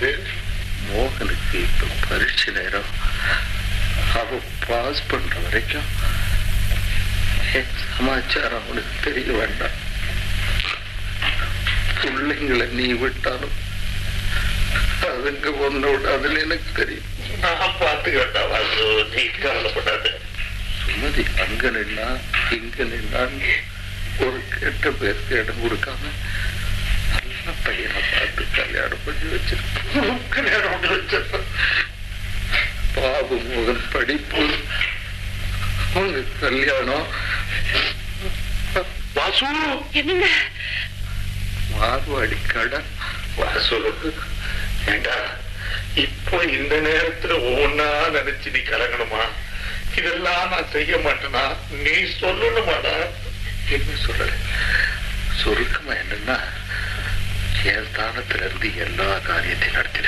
என்னாச்சு மோகனுக்கு இப்ப பரீட்சை நேரம் அவ பாஸ் பண்ற வரைக்கும் என் சமாச்சாரம் அவனுக்கு தெரிய வேண்டாம் பிள்ளைங்களை நீ விட்டாலும் அதுங்க உன்னோட அதுல எனக்கு தெரியும் நான் பார்த்துக்கிட்டா வாசு நீ கவலைப்படாத சுமதி அங்க நின்னா இங்க நின்னான்னு ஒரு கெட்ட பேருக்கு இடம் கொடுக்காம நல்ல பையனை பார்த்து கல்யாணம் பண்ணி வச்சிருக்கோம் கல்யாணம் பண்ணி வச்சிருக்கேன் பாபு மோகன் படிப்பு உங்க கல்யாணம் வாசு என்னங்க மார்வாடி கடன் வாசு ஏண்டா இப்போ இந்த நேரத்துல ஒவ்வொன்னா நினைச்சு நீ கலங்கணுமா இதெல்லாம் நான் செய்ய மாட்டேனா நீ சொல்லணுமாடா என்ன சொல்லல சுருக்கமா என்னன்னா என் ஸ்தானத்துல இருந்து எல்லா காரியத்தையும் நடத்தி